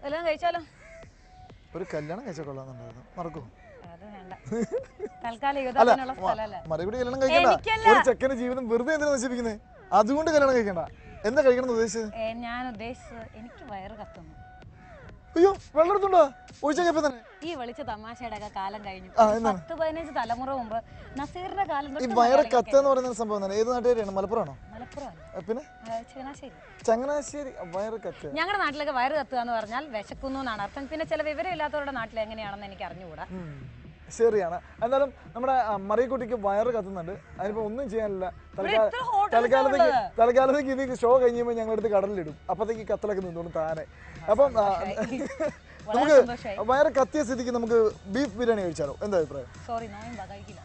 വല്ലതും കഴിച്ചാലോ ഒരു കല്യാണം കഴിച്ചാൽ കൊള്ളാന്നുണ്ടായിരുന്നു മറക്കൂ അത് വേണ്ട തൽക്കാലം അല്ല യുദ്ധത്തിനുള്ള സ്ഥലമല്ലേ മറുപടി കല്യാണം കഴിക്കണ്ട എനിക്കല്ല. ഒരു ചെക്കന്റെ ജീവിതം വെറുതെ എന്തിനാ നശിപ്പിക്കുന്നത് അതുകൊണ്ട് കല്യാണം കഴിക്കണ്ട എന്താ കഴിക്കണം എന്ന് ഉദ്ദേശിച്ചത് ഏ, ഞാൻ ഉദ്ദേശിച്ചത് എനിക്ക് വയറ് കത്തുന്നു അയ്യോ വെള്ളം എടുത്തുണ്ടോ ഒഴിച്ചപ്പോ തന്നെ ഈ വിളിച്ച തമാശയുടെ ഒക്കെ കാലം കഴിഞ്ഞു ആ, എന്താണ്? പത്ത് പതിനഞ്ച് തലമുറ മുമ്പ് നസീറിന്റെ കാലം ഈ തൊട്ട് വയറ് മലയാളികൾ കത്ത എന്ന് പറയുന്ന സംഭവം തന്നെ ഏത് നാട്ടുകാരിയാണ് മലപ്പുറമാണോ മലപ്പുറം അല്ല ആ, പിന്നെ ആ, ചങ്ങനാശ്ശേരി ചങ്ങനാശ്ശേരി വയറ് കത്ത് ഞങ്ങളുടെ നാട്ടിലൊക്കെ വയറ് കത്തുക എന്ന് പറഞ്ഞാൽ വിശക്കുന്നു എന്നാണ് അർത്ഥം പിന്നെ ചില വിവരമില്ലാത്തവരുടെ നാട്ടിൽ എങ്ങനെയാണെന്ന് എനിക്ക് അറിഞ്ഞുകൂടാ ഉം. ശരിയാണ് എന്തായാലും നമ്മുടെ ആ, മറിയക്കുട്ടിക്ക് വയറ് കത്തുന്നുണ്ട് അതിനിപ്പോ ഒന്നും ചെയ്യാനില്ല തൽക്കാ- എത്ര hotels തൽക്കാലത്തേക്ക് ഉള്ളത്? തൽക്കാലത്തേക്ക് ഇത് ഷോ കഴിഞ്ഞുമ്പോൾ ഞങ്ങളെടുത്ത് കടലിലിടും അപ്പത്തേക്ക് കത്തലൊക്കെ നിന്നോളും താനെ അപ്പം ആ, വളരെ നമുക്ക് സന്തോഷമായി വയറ് കത്തിയ സ്ഥിതിക്ക് നമുക്ക് ബീഫ് ബിരിയാണി കഴിച്ചാലോ എന്താ അഭിപ്രായം സോറി നോയമ്പാ കഴിക്കില്ല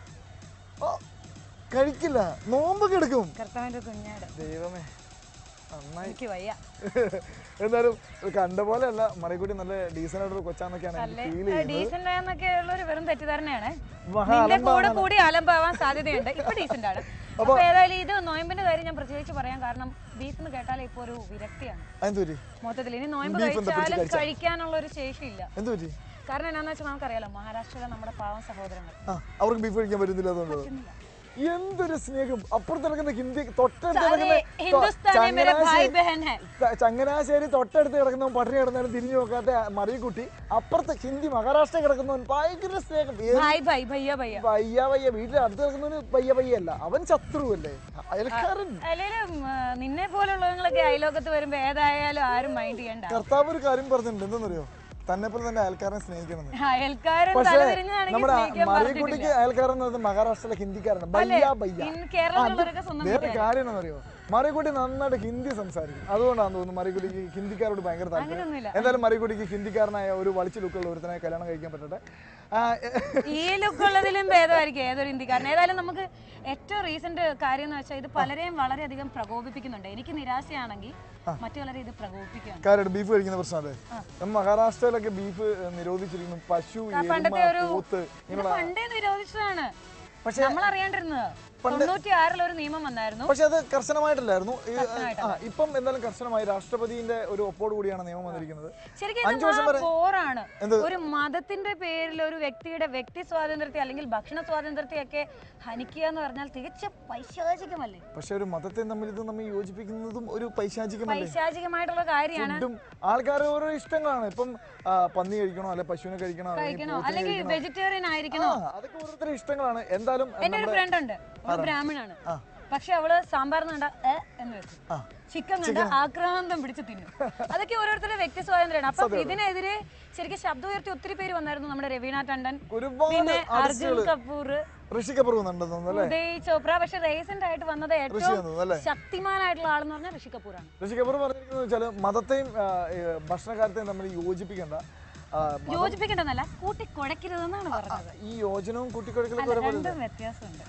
ഓ, കഴിക്കില്ല നോമ്പൊക്കെ എടുക്കും കർത്താവിന്റെ കുഞ്ഞാട് ദൈവമേ നന്നായി എനിക്ക് വയ്യ എന്തായാലും കണ്ട പോലെ അല്ല മറിയക്കുട്ടി നല്ല ഡീസൻ്റ് ആയിട്ടൊരു കൊച്ചാന്നൊക്കെയാണ് എനിക്ക് ഫീൽ ചെയ്യുന്നത് ഡീസന്റ് ആയെന്നൊക്കെ ഉള്ള ഒരു വെറും തെറ്റിദ്ധാരണയാണ് മഹാ നിന്റെ കൂടെ കൂടി അലമ്പാവാൻ സാധ്യതയുണ്ട് ഇപ്പൊ ഡീസന്റ് ആണ് അപ്പൊ ഏതായാലും ഇത് നോയമ്പിന്റെ കാര്യം ഞാൻ പ്രത്യേകിച്ച് പറയാം കാരണം ബീഫ് എന്ന് കേട്ടാൽ ഇപ്പൊ ഒരു വിരക്തിയാണ് അതെന്ത് പറ്റി മൊത്തത്തിൽ ഇനി നോയമ്പ് Beef എന്താ പിടിച്ച് കഴിച്ചാലും കഴിക്കാനുള്ള ഒരു ശേഷിയില്ല എന്ത് പറ്റി കാരണം എന്നാന്ന് വെച്ചാൽ നമുക്കറിയാലോ മഹാരാഷ്ട്രയിലെ നമ്മുടെ പാവം സഹോദരങ്ങൾ ആ അവർക്ക് ബീഫ് കഴിക്കാൻ പറ്റുന്നില്ല അതുകൊണ്ട് പറ്റുന്നില്ല. എന്തൊരു സ്നേഹം അപ്പുറത്ത് കിടക്കുന്ന ഹിന്ദി തൊട്ടടുത്ത് സാരേ, കിടക്കുന്ന ഹിന്ദുസ്ഥാനി മേരെ ഭായ് ചങ്ങനാശ്ശേരി ബഹൻ ഹെ ത- ചങ്ങനാശ്ശേരി തൊട്ടടുത്ത് കിടക്കുന്ന പട്ടിണി കിടന്നാലും തിരിഞ്ഞു നോക്കാത്ത മറിയക്കുട്ടി അപ്പുറത്ത് ഹിന്ദി മഹാരാഷ്ട്ര കിടക്കുന്നവൻ ഭയങ്കര സ്നേഹം ഏ- ഭായ് ഭായ് ഭയ്യ ഭയ്യ വയ്യ വയ്യ വീട്ടിൽ അടുത്ത് കിടക്കുന്നവന് വയ്യ വയ്യ അല്ല അവൻ ശത്രുവല്ലേ അയൽക്കാരൻ അല്ലെങ്കിലും നിന്നെ പോലുള്ളവങ്ങളൊക്കെ അയലോകത്ത് വരുമ്പോ ഏതായാലും ആരും മൈൻഡ് ചെയ്യണ്ട കർത്താവ് ഒരു കാര്യം പറഞ്ഞിട്ടുണ്ട് എന്തെന്നറിയോ തന്നെ പോലെ തന്നെ അയൽക്കാരനെ സ്നേഹിക്കണം അയൽക്കാരൻ പക്ഷേ തലതിരിഞ്ഞാണെങ്കിൽ നമ്മുടെ സ്നേഹിക്കാൻ മറിയക്കുട്ടിക്ക് പറഞ്ഞിട്ടില്ല അയൽക്കാരൻ എന്ന് പറയുന്നത് മഹാരാഷ്ട്രയിലെ ഹിന്ദിക്കാരാണ് ബയ്യ ബയ്യ ഇന്ന് കേരളത്തിലുള്ളവരൊക്കെ സ്വന്തം വേറെ കാര്യം എന്നറിയോ മറിയക്കുട്ടി നന്നായിട്ട് ഹിന്ദി സംസാരിക്കും അതുകൊണ്ടാണ് തോന്നുന്നു മറിയക്കുട്ടിക്ക് ഹിന്ദിക്കാരോട് ഭയങ്കര താല്പര്യം അങ്ങനെയൊന്നുമില്ല എന്തായാലും മറിയക്കുട്ടിക്ക് ഹിന്ദിക്കാരനായ ഒരു വളിച്ചു ലുക്കുള്ള ഒരുത്തനെ കല്യാണം കഴിക്കാൻ പറ്റട്ടെ ആ, ഈ ലുക്കുള്ളതിലും ഭേദമായിരിക്കും ഏതൊരു ഇന്ത്യക്കാരൻ ഏതായാലും നമുക്ക് ഏറ്റവും റീസെന്റ് കാര്യം എന്ന് വെച്ചാൽ ഇത് പലരെയും വളരെയധികം പ്രകോപിപ്പിക്കുന്നുണ്ട് എനിക്ക് നിരാശയാണെങ്കിൽ മറ്റു പലരെ ഇത് പ്രകോപിപ്പിക്കുകയാണ് കാര്യമായിട്ട് ബീഫ് കഴിക്കുന്ന പ്രശ്നമല്ലേ നമ്മൾ മഹാരാഷ്ട്രയിലൊക്കെ ബീഫ് നിരോധിച്ചിരിക്കുന്നു പശു എരുമ പണ്ടത്തെ ഒരു പോത്ത് ഇത് പണ്ടേ നിരോധിച്ചതാണ് പക്ഷേ നമ്മൾ അറിയാണ്ടിരുന്നത് തൊണ്ണൂറ്റി ആറിൽ ഒരു നിയമം വന്നായിരുന്നു പക്ഷെ അത് കർശനമായിട്ടല്ലായിരുന്നു ഈ, ആ, ഇപ്പം എന്തായാലും കർശനമായി രാഷ്ട്രപതിന്റെ ഒരു ഒപ്പോട് കൂടിയാണ് നിയമം വന്നിരിക്കുന്നത് ശരിക്കും അഞ്ച് ഇത് വർഷം വരെ- ബോറാണ് എന്ത്? ഒരു മതത്തിന്റെ പേരിൽ ഒരു വ്യക്തിയുടെ വ്യക്തി സ്വാതന്ത്ര്യത്തെ അല്ലെങ്കിൽ ഭക്ഷണ സ്വാതന്ത്ര്യത്തെ ഒക്കെ ഹനിക്കുക എന്ന് പറഞ്ഞാൽ തികച്ച പൈശാചികമല്ലേ പക്ഷെ ഒരു മതത്തെ തമ്മിൽ ഇത് നമ്മൾ യോജിപ്പിക്കുന്നതും ഒരു പൈശാചികമല്ലേ പൈശാചികമായിട്ടുള്ള കാര്യമാണ് ഫുഡും ആൾക്കാരെ ഓരോ ഇഷ്ടങ്ങളാണ് ഇപ്പം ആ, പന്നി കഴിക്കണോ അല്ലെ പശുവിനെ കഴിക്കണോ അല്ലെങ്കിൽ കഴിക്കണോ പോത്തിനെ അല്ലെങ്കിൽ കഴിക്കണോ? വെജിറ്റേറിയൻ ആ, ആയിരിക്കണോ അതൊക്കെ ഓരോരുത്തരുടെ ഇഷ്ടങ്ങളാണ് എന്തായാലും എന്റെ ഒരു ഫ്രണ്ട് ഉണ്ട് അവള് ബ്രാഹ്മണാണ് ആ. പക്ഷെ അവള് സാമ്പാർ കണ്ട ഏ എന്ന് വെക്കും ആ. ചിക്കൻ കണ്ട ആക്രാന്തം പിടിച്ച് തിന്നും അതൊക്കെ ഓരോരുത്തരുടെ വ്യക്തി സ്വാതന്ത്ര്യമാണ് അപ്പൊ ഇതിനെതിരെ ശരിക്കും ശബ്ദം ഉയർത്തി ഒത്തിരി പേര് വന്നായിരുന്നു നമ്മുടെ രവീണ ടണ്ടൻ ഒരുപാട് പിന്നെ അർജുൻ ആർട്ടിസ്റ്റുകൾ കപൂർ ഋഷി കപൂർ വന്നിട്ടുണ്ടെന്ന് തോന്നുന്നു അല്ലേ ഉദയ് ചോപ്ര പക്ഷെ റീസെന്റ് ആയിട്ട് വന്നത് ഋഷി ഏറ്റവും വന്നു അല്ലേ ശക്തിമാനായിട്ടുള്ള ആളെന്ന് പറഞ്ഞാൽ ഋഷി കപൂറാണ് ഋഷി കപൂർ പറഞ്ഞിരിക്കുന്നത് വെച്ചാൽ മതത്തെയും ആ, ഈ ഭക്ഷണകാര്യത്തെയും തമ്മിൽ യോജിപ്പിക്കേണ്ട ആ, മ- യോജിപ്പിക്കേണ്ടെന്നല്ല കൂട്ടി കുഴക്കരുതെന്നാണ് പറഞ്ഞത് ഈ യോജനവും കൂട്ടിക്കൊടുക്കലൊക്കെ അല്ല, ഒരേപോലെ രണ്ടും വ്യത്യാസമുണ്ട്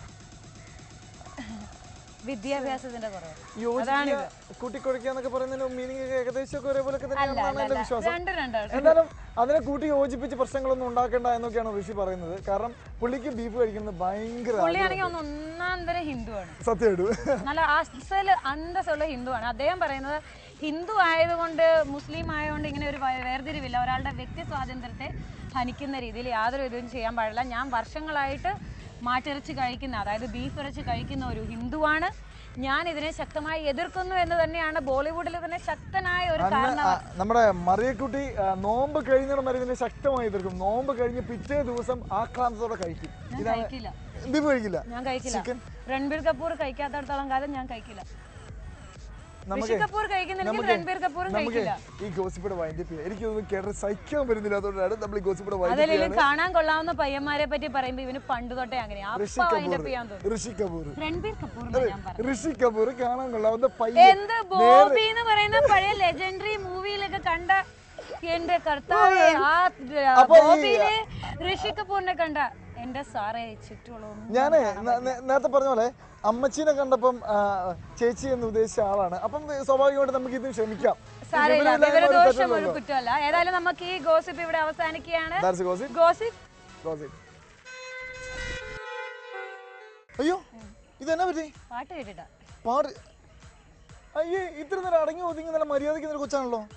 വിദ്യാഭ്യാസത്തിന്റെ കുറവ് യോജിക്കുക കൂട്ടിക്കൊടുക്കുക എന്നൊക്കെ പറയുന്നതിന് മീനിങ് ഏകദേശം ഒക്കെ ഒരേപോലെ ഒക്കെ അല്ല തന്നെയാണെന്നാണ് അല്ല എന്റെ അല്ല വിശ്വാസം രണ്ടും രണ്ടാണ് എന്തായാലും അതിനെ കൂട്ടി യോജിപ്പിച്ച് പ്രശ്നങ്ങളൊന്നും ഉണ്ടാക്കേണ്ട എന്നൊക്കെയാണ് ഋഷി പറയുന്നത് കാരണം പുള്ളിക്ക് ബീഫ് കഴിക്കുന്നത് ഭയങ്കര പുള്ളിയാണെങ്കിൽ ഒന്ന് ഒന്നാം തരം ഹിന്ദുവാണ് സത്യമായിട്ടും നല്ല അസല് അന്തസ്സുള്ള ഹിന്ദുവാണ് അദ്ദേഹം പറയുന്നത് ഹിന്ദു ആയതുകൊണ്ട് മുസ്ലിം ആയതുകൊണ്ട് ഇങ്ങനെ ഒരു വേ- വേർതിരിവില്ല ഒരാളുടെ വ്യക്തി സ്വാതന്ത്ര്യത്തെ ഹനിക്കുന്ന രീതിയിൽ യാതൊരു ഇതും ചെയ്യാൻ പാടില്ല ഞാൻ വർഷങ്ങളായിട്ട് മാട്ടിറച്ചി കഴിക്കുന്ന അതായത് ബീഫ് ഇറച്ചി കഴിക്കുന്ന ഒരു ഹിന്ദുവാണ് ഞാൻ ഇതിനെ ശക്തമായി എതിർക്കുന്നു എന്ന് തന്നെയാണ് ബോളിവുഡിൽ തന്നെ ശക്തനായ ഒരു അന്ന് കാരണം ആ, നമ്മുടെ മറിയക്കുട്ടി ആ, നോമ്പ് കഴിയുന്നിടം വരെ ഇതിനെ ശക്തമായി എതിർക്കും നോമ്പ് കഴിഞ്ഞ് പിറ്റേ ദിവസം ആക്രാന്തത്തോടെ കഴിക്കും ഞാൻ ഇതാണ് കഴിക്കില്ല ബീഫ് കഴിക്കില്ല ഞാൻ കഴിക്കില്ല ചിക്കൻ രൺബീർ കപൂർ കഴിക്കാത്തടത്തോളം കാലം ഞാൻ കഴിക്കില്ല ഋഷി നമുക്ക് കപൂർ കഴിക്കുന്നില്ലെങ്കിൽ നമുക്ക് രൺബീർ കപൂറും നമുക്ക് കഴിക്കില്ല ഈ ഗോസിപ്പിടെ വൈൻഡപ്പ് ചെയ്യാം എനിക്കൊന്നും കേട്ട് സഹിക്കാൻ പറ്റുന്നില്ല അതുകൊണ്ടാണ് നമ്മൾ ഈ ഗോസിപ്പിടെ വൈൻഡപ്പ് അതല്ലെങ്കിലും കാണാൻ കൊള്ളാവുന്ന പയ്യന്മാരെ പറ്റി പറയുമ്പോ ഇവന് പണ്ട് തൊട്ടേ അങ്ങനെ ഋഷി അപ്പ കപൂർ വൈൻഡപ്പ് ചെയ്യാൻ തോന്നുന്നു ഋഷി കപൂർ രൺബീർ കപൂർ എന്നാ ഞാൻ പറഞ്ഞു ഋഷി കപൂർ കാണാൻ കൊള്ളാവുന്ന പയ്യൻ എന്ത് ബോബി എന്ന് പറയുന്ന പഴയ ലെജൻഡറി മൂവിയിലൊക്കെ കണ്ട എന്റെ കർത്താവേ ആ അപ്പൊ ഈ- ബോബിയിലെ ഋഷി കപൂറിനെ കണ്ട എന്റെ സാറേ ചുറ്റുമുള്ള ഞാനേ നേ- നേ- നേരത്തെ പറഞ്ഞ പോലെ അമ്മച്ചീനെ കണ്ടപ്പം ആ, ചേച്ചി എന്ന് ഉദ്ദേശിച്ച ആളാണ് അപ്പം സ്വാഭാവികമായിട്ട് നമുക്ക് ഇത് ക്ഷമിക്കാം സാരമില്ല വിവരമില്ലായ്മ ഒരു വിവരദോഷം ഒരു തെറ്റല്ലല്ലോ. കുറ്റമല്ല ഏതായാലും നമുക്ക് ഈ ഗോസിപ്പ് ഇവിടെ അവസാനിക്കുകയാണ് That's gossip. Gossip Gossip. അയ്യോ ഇതെന്നാ പറ്റി പാട്ട് കേട്ടിട്ടാ പാട് അയ്യേ ഇത്ര നേരം അടങ്ങി ഒതുങ്ങി നല്ല മര്യാദയ്ക്ക് നിന്നൊരു കൊച്ചാണല്ലോ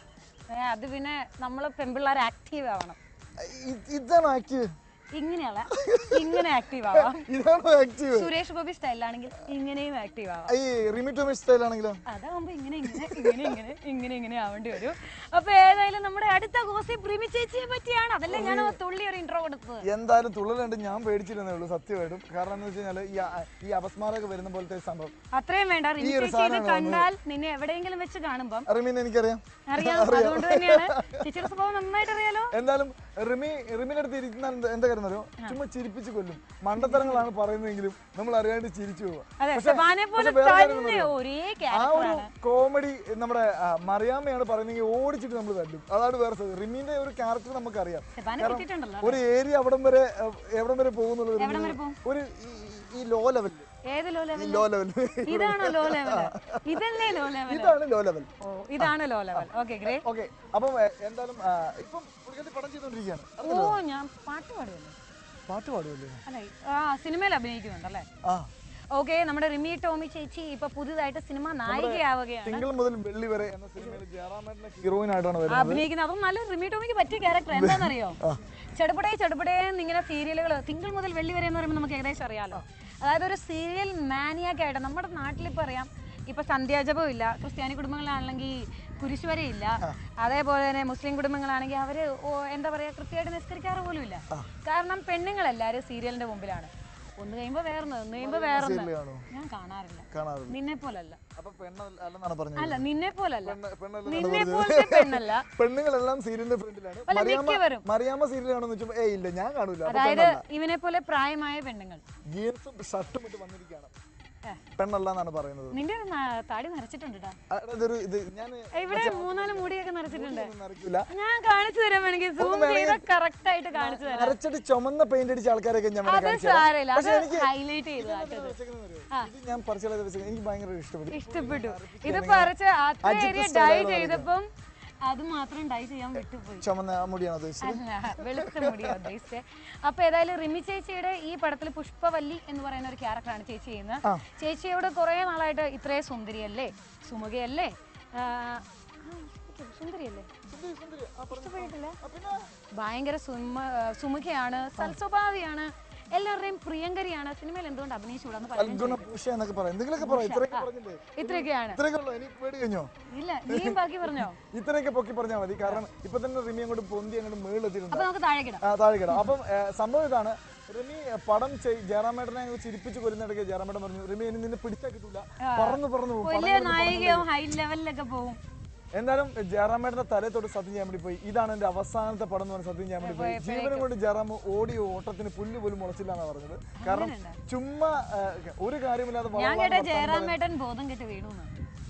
ഏ, അത് പിന്നെ നമ്മൾ പെൺപിള്ളേർ ആക്റ്റീവ് ആവണം ഇ- ഇതാണ് ആക്റ്റീവ് ഇങ്ങനെയല്ല ഇങ്ങനെ ആക്റ്റീവ് ആവാം ഇതാണ് ആക്റ്റീവ് സുരേഷ് ഗോപി സ്റ്റൈലാണെങ്കിൽ ഇങ്ങനെയും ആക്റ്റീവ് ആവാം ഈ റിമി ടോമി സ്റ്റൈലാണെങ്കിലോ അതാവുമ്പോ ഇങ്ങനെ ഇങ്ങനെ ഇങ്ങനെ ഇങ്ങനെ ഇങ്ങനെ ഇങ്ങനെ ആവേണ്ടി വരും അപ്പൊ ഏതായാലും നമ്മുടെ അടുത്ത ഗോസിപ്പ് റിമി ചേച്ചിയെ പറ്റിയാണ് അതല്ലേ ഞാൻ ആ തുള്ളി ഒരു ഇൻട്രോ കൊടുത്തത് എന്തായാലും തുള്ളലുണ്ട് ഞാൻ പേടിച്ചിരുന്നേ ഉള്ളൂ സത്യമായിട്ടും കാരണം എന്ന് വെച്ച് കഴിഞ്ഞാൽ ഈ അ- ഈ അപസ്മാരൊക്കെ വരുന്ന പോലത്തെ ഒരു സംഭവം അത്രയും വേണ്ട റിമി ഈ ഒരു ചേച്ചി ഇത് സാധനം കണ്ടാൽ നിന്നെ എവിടെയെങ്കിലും വെച്ച് കാണുമ്പം റിമീനെ എനിക്കറിയാം അറിയാം അതുകൊണ്ട് തന്നെയാണ് ചേച്ചിയുടെ സ്വഭാവം നന്നായിട്ട് അറിയാലോ എന്തായാലും റിമി റിമിന്റെ അടുത്ത് ഇരിക്കുന്ന എന്ത് എന്താ കാര്യം അറിയോ ചുമ്മാ ചിരിപ്പിച്ച് കൊല്ലും മണ്ടത്തരങ്ങളാണ് പറയുന്നതെങ്കിലും നമ്മൾ അറിയാണ്ട് ചിരിച്ചു പോവാ അതെ പക്ഷേ- ഷബാനെ പോലെ പക്ഷേ വേറെ കാര്യം തന്നെ അറിയോ? ഒരേ ആ ഒരു ക്യാരക്ടറാണ് കോമഡി നമ്മുടെ ആ, മറിയാമ്മയാണ് പറയുന്നെങ്കിൽ ഓടിച്ചിട്ട് നമ്മൾ തല്ലും അതാണ് വേറെ സത്യം. റിമിന്റെ ഒരു ക്യാരക്ടർ നമുക്കറിയാം ഷബാനെ കിട്ടിയിട്ടുണ്ടല്ലോ ഒരു ഏരിയ അവിടം വരെ അഹ്, എവിടം വരെ പോകുന്നുള്ളത് എവിടം വരെ റിമിന് പോകും? ഒരു ഈ- ഈ ലോ ലെവൽ ഏത് ലോ ഈ ലെവൽ ലോ ലെവൽ ഇതാണോ ലോ ലെവൽ ഇതല്ലേ ലോ ലെവൽ ഇതാണ് ലോ ലെവൽ ഓ ഇതാണ് low level okay grey okay അപ്പം എ, എന്തായാലും ആ, ഇപ്പം പുള്ളിക്കാരി പടം ചെയ്തുകൊണ്ടിരിക്കുകയാണ് ഓ ഞാൻ പാട്ട് പാടുമല്ലോ പാട്ട് പാടുമല്ലേ അല്ലെ ആ സിനിമയിൽ അഭിനയിക്കുന്നുണ്ടല്ലേ ആ ഓക്കെ നമ്മുടെ റിമി ടോമി ചേച്ചി ഇപ്പൊ പുതുതായിട്ട് സിനിമ നായികയാവുകയാണ് തിങ്കൾ മുതൽ വെള്ളി വരെ എന്ന സിനിമയിൽ ജയറാമേട്ടന്റെ ഹീറോയിൻ ആയിട്ടാണ് വരുന്നത് അഭിനയിക്കുന്നത് അതും നല്ല റിമി ടോമിക്ക് പറ്റിയ ക്യാരക്ടർ എന്താണെന്നറിയോ ചെടുപടേ ചെടുപടേ ഇങ്ങനെ സീരിയലുകൾ തിങ്കൾ മുതൽ വെള്ളി വരെ എന്ന് പറയുമ്പോൾ നമുക്ക് ഏകദേശം അറിയാലോ അതായത് ഒരു സീരിയൽ മാനിയൊക്കെ ആയിട്ട് നമ്മുടെ നാട്ടിലിപ്പോൾ അറിയാം ഇപ്പൊ സന്ധ്യാജപം ഇല്ല ക്രിസ്ത്യാനി കുടുംബങ്ങളാണെങ്കിൽ കുരിശുവരെ ഇല്ല അതേപോലെ തന്നെ മുസ്ലിം കുടുംബങ്ങളാണെങ്കിൽ അവര് ഓ- എന്താ പറയാ കൃത്യമായിട്ട് നിസ്കരിക്കാറ് പോലും ഇല്ല കാരണം പെണ്ണുങ്ങളെല്ലാരും സീരിയലിന്റെ മുമ്പിലാണ് ഒന്ന് കഴിയുമ്പോ വേറൊന്ന് ഒന്ന് കഴിയുമ്പോ വേറൊന്ന് serial കാണോ? ഞാൻ കാണാറില്ല കാണാറില്ല നിന്നെ പോലല്ല അപ്പൊ പെണ്ണല്ല അല്ലെന്നാണ് പറഞ്ഞത് അല്ല നിന്നെ പോലല്ല പെണ്ണ്- പെണ്ണല്ലെന്നാണ് നിന്നെ പറഞ്ഞത്. പോലത്തെ പെണ്ണല്ല പെണ്ണുങ്ങളെല്ലാം സീരിയലിന്റെ ഫ്രണ്ടിലാണ് അല്ല, മറിയാമ്മ മിക്കവരും. മറിയാമ്മ സീരിയൽ കാണുന്ന വെച്ചപ്പോ ഏയ് ഇല്ല ഞാൻ കാണൂല അപ്പൊ അതായത് പെണ്ണല്ല ഇവനെ പോലെ പ്രായമായ പെണ്ണുങ്ങൾ ജീൻസും ഷർട്ടും ഇട്ട് വന്നിരിക്കുകയാണ് ഏ. പെണ്ണല്ല എന്നാണ് പറയുന്നത് നിന്റെ ഒരു ന- താടി നരച്ചിട്ടുണ്ട് ട്ടാ. ആ, ഇതൊരു ഇത് ഞാൻ ഇവിടെ മൂന്നാല് മുടിയൊക്കെ നരച്ചിട്ടുണ്ട് നരക്കില്ല ഞാൻ കാണിച്ചു തരാൻ വേണമെങ്കിൽ സൂം ചെയ്ത കറക്റ്റ് ആയിട്ട് കാണിച്ചു തരാം നരച്ചിട്ട് ചുമന്ന പെയിന്റ് അടിച്ച ആൾക്കാരൊക്കെ ഞാൻ അത് വേണേ കാണിച്ചു തരാം. സാരമില്ല അത് പക്ഷേ എനിക്ക് ഹൈലൈറ്റ് ചെയ്തു കാട്ടത് വെച്ചേക്കുന്നത് അറിയോ? ഇത് ഞാൻ പറിച്ചാലത് വെച്ചേക്കുന്നത് എനിക്ക് ഭയങ്കര ഇഷ്ടപ്പെട്ടു ഇഷ്ടപ്പെട്ടു ഇത് പറിച്ച് അത്ര ഏരിയ ഡൈ ചെയ്തപ്പം അത് മാത്രം ഡൈ ചെയ്യാൻ വിട്ടുപോയി ചുമന്ന ആ മുടിയാണ് ഉദ്ദേശിച്ചത് അല്ല വെളുത്ത മുടിയാ ഉദ്ദേശിച്ചത് അപ്പൊ ഏതായാലും റിമി ചേച്ചിയുടെ ഈ പടത്തിൽ പുഷ്പവല്ലി എന്ന് പറയുന്ന ഒരു ക്യാരക്ടറാണ് ചേച്ചി ചെയ്യുന്നത് ചേച്ചിയോട് കുറെ നാളായിട്ട് ഇത്രയും സുന്ദരിയല്ലേ സുമുഖയല്ലേ ആ, ആ, സുന്ദരിയല്ലേ സുന്ദരി, സുന്ദരി. ആ, പറഞ്ഞു. ഇഷ്ടപ്പെട്ടിട്ടില്ല ആ, പിന്നെ ഭയങ്കര സുമ സുമുഖയാണ് സൽസ്വഭാവിയാണ് എല്ലാവരുടെയും പ്രിയങ്കരിയാണ് സിനിമയിൽ എന്തുകൊണ്ട് അഭിനയിച്ചുകൂടാന്ന് പറയാൻ ഫൽഗുണ പൂഷ എന്നൊക്കെ പറയാം എന്തെങ്കിലുമൊക്കെ പറയാം ഇത്രയൊക്കെ പറഞ്ഞില്ലേ ഇത്രയൊക്കെയാണ് ഇത്രയൊക്കെ ഉള്ളൂ എനിക്ക് പേടി കഴിഞ്ഞോ ഇല്ല നീയും ബാക്കി പറഞ്ഞോ ഇത്രയൊക്കെ പൊക്കി പറഞ്ഞാൽ മതി കാരണം ഇപ്പൊ തന്നെ റിമി അങ്ങോട്ട് പൊന്തി അങ്ങോട്ട് മേളിലെത്തിയിട്ടുണ്ട് അപ്പൊ നമുക്ക് താഴേക്കിടാം ആ താഴെ കിടാം അപ്പം ഏ, സംഭവം ഇതാണ് റിമി ഏ, പടം ചെയ് ജയറാമേട്ടനെ അങ്ങ് ചിരിപ്പിച്ച് കൊല്ലുന്നിടയ്ക്ക് ജയറാമേട്ടൻ പറഞ്ഞു റിമി ഇനി നിന്നെ പിടിച്ചാൽ കിട്ടൂല പറന്നു പറന്നു പോകും വലിയ നായികയോ ഹൈ ലെവലിലൊക്കെ പോകും എന്തായാലും ജയറാമേട്ടന്റെ തലത്തോട്ട് സത്യം ചെയ്യാൻ വേണ്ടി പോയി ഇതാണ് എന്റെ അവസാനത്തെ പടം എന്ന് പറഞ്ഞ് സത്യം ചെയ്യാൻ വേണ്ടി പോയി ജീവനം കൊണ്ട് ജയറാം ഓടി ഓട്ടത്തിന് പുല്ല് പോലും മുളച്ചില്ല എന്നാണ് പറഞ്ഞത് കാരണം ചുമ്മാ ഏ, ഒരു കാര്യമില്ലാതെ ഞാൻ വളവളാന്ന് കേട്ട വർത്താനം ജയറാമേട്ടൻ ബോധം കെട്ട് വീണു എന്നാ.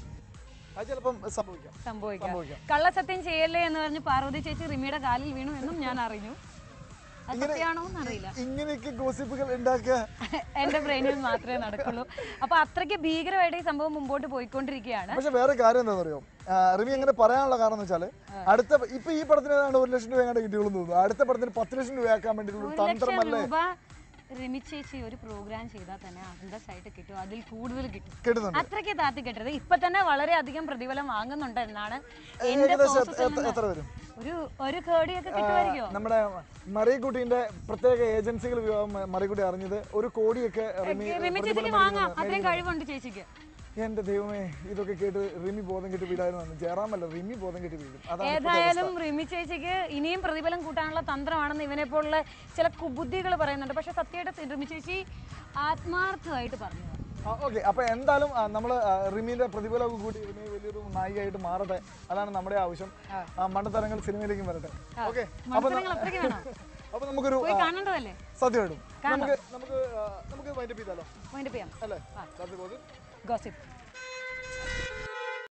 അത് ചിലപ്പം സംഭവിക്കാം സംഭവിക്കാം സംഭവിക്കാം. കള്ളസത്യം ചെയ്യല്ലേ എന്ന് പറഞ്ഞ് പാർവതി ചേച്ചി റിമിയുടെ കാലിൽ വീണു എന്നും ഞാൻ അറിഞ്ഞു അത് സത്യമാണോ എന്നറിയില്ല ഇങ്ങനെയൊക്കെ ഗോസിപ്പുകൾ ഉണ്ടാക്കുക എന്റെ ബ്രെയിനിൽ മാത്രമേ നടക്കുള്ളൂ അപ്പൊ അത്രയ്ക്ക് ഭീകരമായിട്ട് ഈ സംഭവം മുമ്പോട്ട് പോയിക്കൊണ്ടിരിക്കുകയാണ് പക്ഷെ വേറെ കാര്യം എന്താണെന്ന് അറിയോ ആ, റിമി അങ്ങനെ പറയാനുള്ള കാരണം എന്ന് വെച്ചാല് അടുത്ത ഇപ്പൊ ഈ പടത്തിന് ഏതാണ്ട് ഒരു ലക്ഷം രൂപ എങ്ങാണ്ട് കിട്ടിയുള്ളൂ എന്ന് തോന്നുന്നു അടുത്ത പടത്തിന് പത്ത് ലക്ഷം രൂപ ആക്കാൻ വേണ്ടിയിട്ടുള്ള ഒരു ഒരു ലക്ഷം തന്ത്രമല്ലേ രൂപ റിമി ചേച്ചി ഒരു പ്രോഗ്രാം ചെയ്താൽ തന്നെ അന്തസ്സായിട്ട് കിട്ടും അതിൽ കൂടുതൽ കിട്ടും കിട്ടുന്നുണ്ട് അത്രയ്ക്ക് താത്തി കെട്ടരുത് ഇപ്പൊ തന്നെ വളരെ അധികം പ്രതിഫലം വാങ്ങുന്നുണ്ട് എന്നാണ് എന്റെ ഏകദേശം sources ൽ എത്ര- നിന്ന് എത്ര വരും ഒരു ഒരു കേടിയൊക്കെ കിട്ടുമായിരിക്കോ നമ്മുടെ മറിയക്കുട്ടിന്റെ പ്രത്യേക ഏജൻസികൾ മറിയക്കുട്ടി അറിഞ്ഞത് ഒരു കോടിയൊക്കെ റിമി റിമി ചേച്ചിക്ക് വാങ്ങാം അത്രയും കഴിവുണ്ട് ചേച്ചിക്ക് എന്റെ ദൈവമേ ഇതൊക്കെ കേട്ട് റിമി ബോധം കെട്ടി വീടായിരുന്നു ജയറാമല്ല റിമി ബോധം കെട്ടി വീഴും അതാണ് ഏതായാലും റിമി ചേച്ചിക്ക് ഇനിയും പ്രതിഫലം കൂട്ടാനുള്ള തന്ത്രമാണെന്ന് ഇവനെ പോലുള്ള ചില കുബുദ്ധികൾ പറയുന്നുണ്ട് പക്ഷെ സത്യമായിട്ട് റിമി ചേച്ചി ആത്മാർത്ഥമായിട്ട് പറഞ്ഞു ഓക്കെ അപ്പൊ എന്തായാലും ആ, നമ്മള് ആ, റിമിയുടെ പ്രതിഫലമൊക്കെ കൂടി റിമി വലിയൊരു നായികയായിട്ട് മാറട്ടെ അതാണ് നമ്മുടെ ആവശ്യം ആ, മണ്ടത്തരങ്ങൾ സിനിമയിലേക്കും വരട്ടെ ഓക്കെ അപ്പൊ ന- മത്സരങ്ങൾ അത്രയ്ക്ക് വേണോ അപ്പൊ നമുക്കൊരു പോയി കാണേണ്ടതല്ലേ സത്യമായിട്ടും നമുക്ക് നമുക്ക് ആ, നമുക്ക് വൈൻഡപ്പ് ചെയ്താലോ പോയിന്റ് ചെയ്യാം അല്ലേ സത്യം ഗോസിപ്പ്